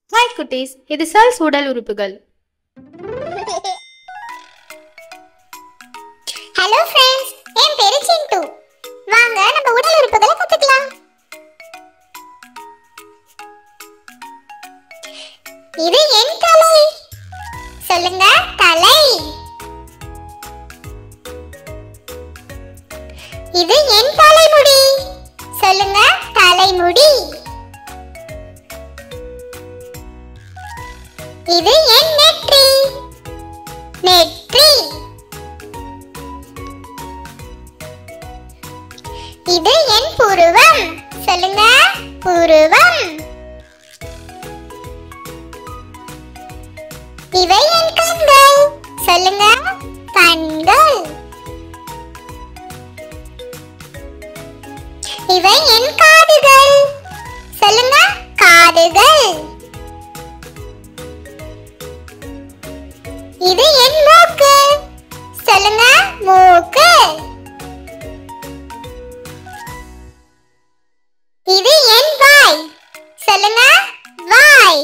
hi குட்டீஸ் இது cells உடல் உறுப்புகள் ஹலோ ஃப்ரெண்ட்ஸ் என் பேரு சிண்டு வாங்க நம்ம உடல் உறுப்புகளை கத்துக்கலாம் இது என் தலை சொல்லுங்க தலை இது என் தலைமுடி சொல்லுங்க தலைமுடி இது என் நெற்றி நெற்றி இது என் புருவம் சொல்லுங்க புருவம் இவை என் கண்கள் சொல்லுங்க கண்கள் இவை என் காதுகள் சொல்லுங்க காதுகள் இது என் மூக்கு சொல்லுங்க மூக்கு இது என் வாய் சொல்லுங்க வாய்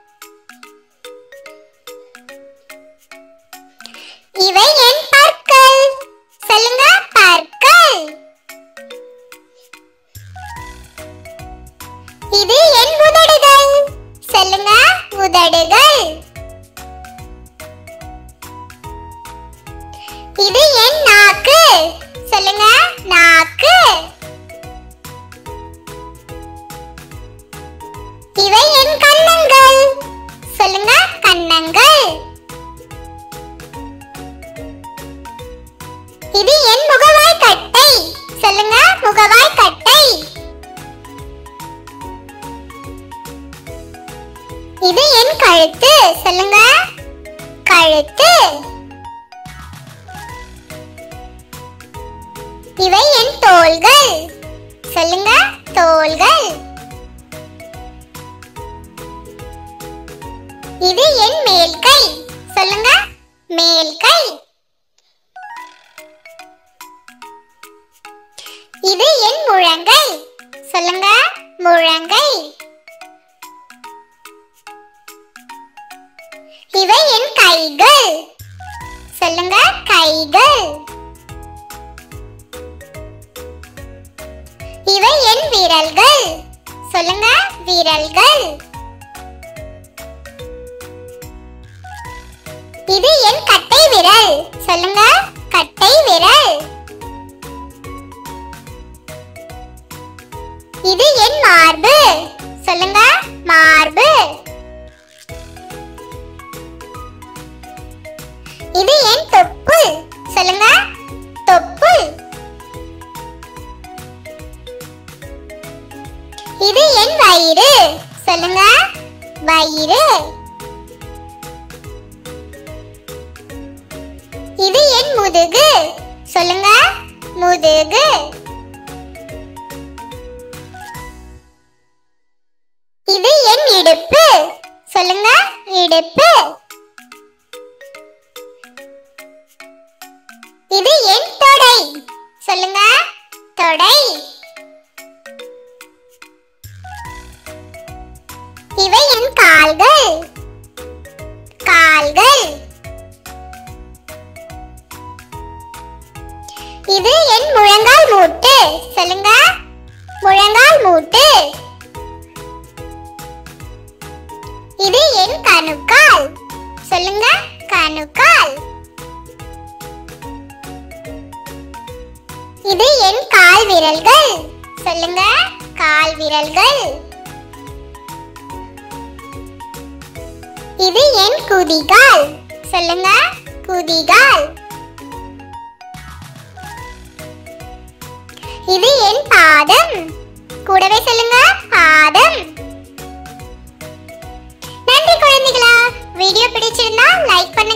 இவை என் பற்கள் சொல்லுங்க பற்கள் இது என் உதடுகள் சொல்லுங்க உதடுகள் இது என் நாக்கு சொல்லுங்க நாக்கு இவை என் கன்னங்கள் சொல்லுங்க கன்னங்கள் இது என் முகவாய் கட்டை சொல்லுங்க முகவாய் கட்டை இது என் கழுத்து சொல்லுங்க கழுத்து இவை என் தோள்கள் சொல்லுங்க தோள்கள் இது என் மேல் கை சொல்லுங்க மேல் கை இது என் முழங்கை சொல்லுங்க முழங்கை இவை என் கைகள் சொல்லுங்க கைகள் இவை என் விரல்கள் சொல்லுங்க விரல்கள் இது என் கட்டை விரல் சொல்லுங்க கட்டை விரல் இது என் மார்பு சொல்லுங்க மார்பு இது என் தொப்புள் சொல்லுங்க தொப்புள் இது என் வயிறு சொல்லுங்க வயிறு இது என் முதுகு சொல்லுங்க முதுகு இது என் இடுப்பு சொல்லுங்க இடுப்பு இது என் தொடை சொல்லுங்க தொடை இவை என் கால்கள் கால்கள் இது என் முழங்கால் மூட்டு சொல்லுங்க முழங்கால் மூட்டு இது என் கணுக்கால் சொல்லுங்க கணுக்கால் இது என் கால் விரல்கள் சொல்லுங்க கால் விரல்கள் இது என் குதிகால் சொல்லுங்க குதிகால் இது என் பாதம் கூடவே சொல்லுங்க பாதம் நன்றி குழந்தைகளா வீடியோ பிடிச்சிருந்தா லைக் பண்ணுங்க